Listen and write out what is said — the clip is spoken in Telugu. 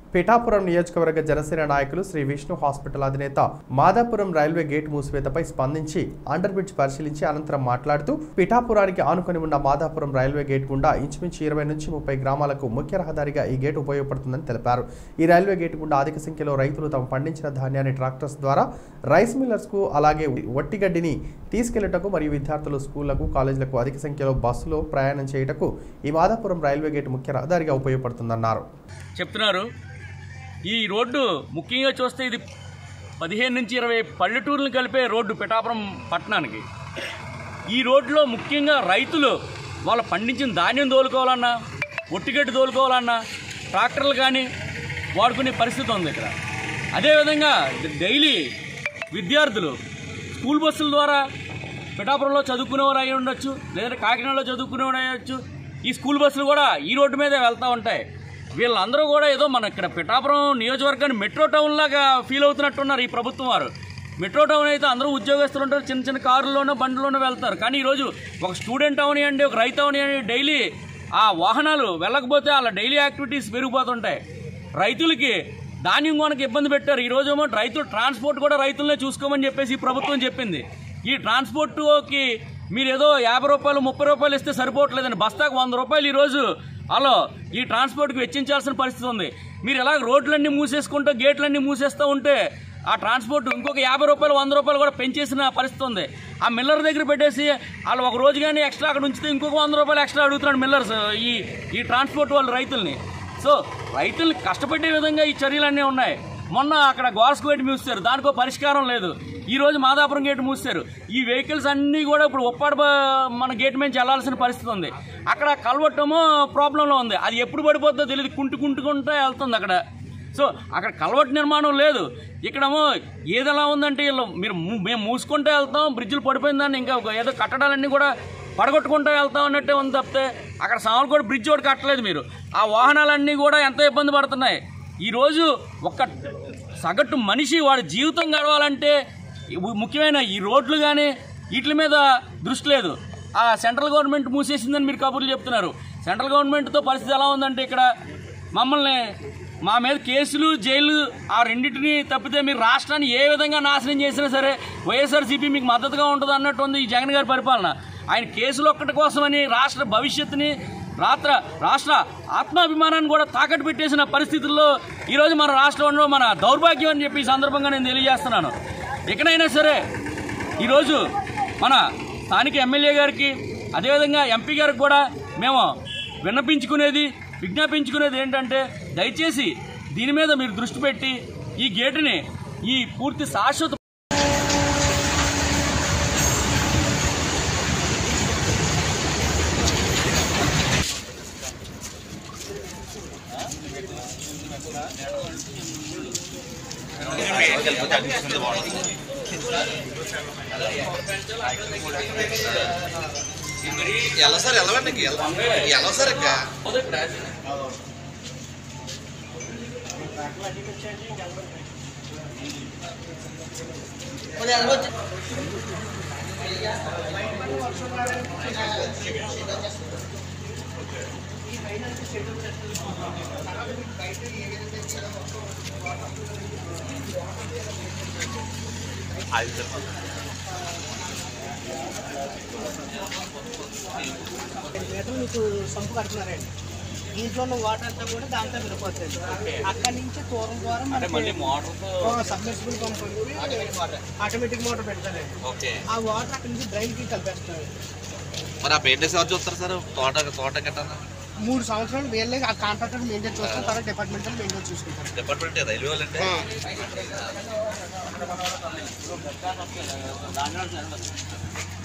పిఠాపురం నియోజకవర్గ జనసేన నాయకులు శ్రీ విష్ణు హాస్పిటల్ అధినేత మాదాపురం రైల్వే గేట్ మూసివేతపై స్పందించి అండర్ బ్రిడ్జ్ పరిశీలించి అనంతరం మాట్లాడుతూ పిఠాపురానికి ఆనుకొని ఉన్న మాదాపురం రైల్వే గేట్ గుండా ఇంచుమించు ఇరవై నుంచి ముప్పై గ్రామాలకు ముఖ్య రహదారిగా ఈ గేట్ ఉపయోగపడుతుందని తెలిపారు ఈ రైల్వే గేట్ గుండా అధిక సంఖ్యలో రైతులు తాము పండించిన ధాన్యాన్ని ట్రాక్టర్స్ ద్వారా రైస్ మిల్లర్స్ కు అలాగే వట్టిగడ్డిని తీసుకెళ్లటకు మరియు విద్యార్థులు స్కూళ్లకు కాలేజీలకు అధిక సంఖ్యలో బస్సులో ప్రయాణం చేయుటకు ఈ మాదాపురం రైల్వే గేట్ ముఖ్య రహదారిగా ఉపయోగపడుతుందన్నారు చెప్తున్నారు ఈ రోడ్డు ముఖ్యంగా చూస్తే ఇది పదిహేను నుంచి ఇరవై పల్లెటూర్లను కలిపే రోడ్డు పిఠాపురం పట్టణానికి ఈ రోడ్లో ముఖ్యంగా రైతులు వాళ్ళు పండించిన ధాన్యం తోలుకోవాలన్నా ఒట్టిగడ్డి తోలుకోవాలన్నా ట్రాక్టర్లు కానీ వాడుకునే పరిస్థితి ఉంది ఇక్కడ అదేవిధంగా డైలీ విద్యార్థులు స్కూల్ బస్సుల ద్వారా పిఠాపురంలో చదువుకునేవారు అయి ఉండొచ్చు లేదంటే కాకినాడలో చదువుకునేవారు అయ్యొచ్చు ఈ స్కూల్ బస్సులు కూడా ఈ రోడ్డు మీదే వెళ్తూ ఉంటాయి వీళ్ళందరూ కూడా ఏదో మన ఇక్కడ పిఠాపురం నియోజకవర్గాన్ని మెట్రో టౌన్ లాగా ఫీల్ అవుతున్నట్టున్నారు ఈ ప్రభుత్వం వారు మెట్రో టౌన్ అయితే అందరూ ఉద్యోగస్తులు ఉంటారు చిన్న చిన్న కారుల్లోనో బండ్లోనో వెళ్తారు కానీ ఈరోజు ఒక స్టూడెంట్ అవనివ్వండి ఒక రైతు అవనివ్వండి డైలీ ఆ వాహనాలు వెళ్ళకపోతే వాళ్ళ డైలీ యాక్టివిటీస్ పెరిగిపోతుంటాయి రైతులకి ధాన్యం కొనకి ఇబ్బంది పెట్టారు ఈ రోజు ఏమో రైతులు ట్రాన్స్పోర్ట్ కూడా రైతులనే చూసుకోమని చెప్పేసి ఈ ప్రభుత్వం చెప్పింది ఈ ట్రాన్స్పోర్ట్కి మీరు ఏదో యాభై రూపాయలు ముప్పై రూపాయలు ఇస్తే సరిపోవట్లేదండి బస్తాకు వంద రూపాయలు ఈరోజు అలో ఈ ట్రాన్స్పోర్ట్కి వెచ్చించాల్సిన పరిస్థితి ఉంది మీరు ఇలా రోడ్లన్నీ మూసేసుకుంటూ గేట్లన్నీ మూసేస్తూ ఉంటే ఆ ట్రాన్స్పోర్ట్ ఇంకొక యాభై రూపాయలు వంద రూపాయలు కూడా పెంచేసిన పరిస్థితి ఉంది ఆ మిల్లర్ దగ్గర పెట్టేసి వాళ్ళు ఒక రోజు కానీ ఎక్స్ట్రా అక్కడ ఉంచితే ఇంకొక వంద రూపాయలు ఎక్స్ట్రా అడుగుతున్నాడు మిల్లర్స్ ఈ ఈ ట్రాన్స్పోర్ట్ వాళ్ళు రైతుల్ని సో రైతుల్ని కష్టపెట్టే విధంగా ఈ చర్యలన్నీ ఉన్నాయి మొన్న అక్కడ గోర్స్ గేట్ మూసారు దానికో పరిష్కారం లేదు ఈ రోజు మాదాపురం గేట్ మూసారు ఈ వెహికల్స్ అన్నీ కూడా ఇప్పుడు ఉప్పాడ బ- మన గేట్ నుంచి వెళ్లాల్సిన పరిస్థితి ఉంది అక్కడ కలవట్టమో ప్రాబ్లంలో ఉంది అది ఎప్పుడు పడిపోతుందో తెలియదు కుంటుకుంటుకుంటే వెళ్తుంది అక్కడ సో అక్కడ కలవట్ నిర్మాణం లేదు ఇక్కడేమో ఏది ఎలా ఉందంటే వీళ్ళు మీరు మూ- మేము మూసుకుంటే వెళ్తాం బ్రిడ్జిలు పడిపోయిందని ఇంకా ఒక ఏదో కట్టడాలన్నీ కూడా పడగొట్టుకుంటూ వెళ్తాం అన్నట్టే ఉంది తప్పితే అక్కడ సామర్లకోట బ్రిడ్జ్ ఒకటి కట్టలేదు మీరు ఆ వాహనాలన్నీ కూడా ఎంతో ఇబ్బంది పడుతున్నాయి ఈరోజు ఒక సగటు మనిషి వాడి జీవితం గడవాలంటే ఇవి ముఖ్యమైన ఈ రోడ్లు కానీ వీటి మీద దృష్టి లేదు ఆ సెంట్రల్ గవర్నమెంట్ మూసేసిందని మీరు కబుర్లు చెప్తున్నారు సెంట్రల్ గవర్నమెంట్తో పరిస్థితి ఎలా ఉందంటే ఇక్కడ మమ్మల్ని మా మీద కేసులు జైలు ఆ రెండింటిని తప్పితే మీరు రాష్ట్రాన్ని ఏ విధంగా నాశనం చేసినా సరే వైఎస్ఆర్సీపీ మీకు మద్దతుగా ఉంటుంది అన్నట్టు ఉంది ఈ జగన్ గారి పరిపాలన ఆయన కేసులు ఒక్కటి కోసమని రాష్ట్ర భవిష్యత్తుని రాత్ర రాష్ట్ర ఆత్మాభిమానాన్ని కూడా తాకట్టు పెట్టేసిన పరిస్థితుల్లో ఈరోజు మన రాష్ట్రంలో మన దౌర్భాగ్యం అని చెప్పి ఈ సందర్భంగా నేను తెలియజేస్తున్నాను ఎక్కడైనా సరే ఈరోజు మన స్థానిక ఎమ్మెల్యే గారికి అదేవిధంగా ఎంపీ గారికి కూడా మేము విన్నపించుకునేది విజ్ఞాపించుకునేది ఏంటంటే దయచేసి దీని మీద మీరు దృష్టి పెట్టి ఈ గేటుని ఈ పూర్తి శాశ్వత ఎలా సార్ వెళ్ళవండి ఎలా సార్ ఇక మీటర్లు మీకు సంపు కడుతున్నారండి దీంట్లో ఉన్న వాటర్ అంతా కూడా దాంతో వెళ్ళిపోతుంది అక్కడి నుంచి దూరం ద్వారా మనకి సబ్మెర్సిబుల్ పంప్ ఆటోమేటిక్ మోటార్ పెడతారండి ఓకే ఆ వాటర్ అక్కడి నుంచి డ్రైన్ కి కలిపేస్తారు మరి ఆ మెయింటెనెన్స్ ఎవరు చూస్తారు సార్ తోట తోట కట్టాలా మూడు సంవత్సరాలు వీళ్ళే ఆ కాంట్రాక్టర్ మెయింటైన్ చూస్తారు తర్వాత డిపార్ట్మెంట్ మెయింటైన్ చూసుకుంటారు డిపార్ట్మెంట్ రైల్వే వాళ్ళంటే ఆ.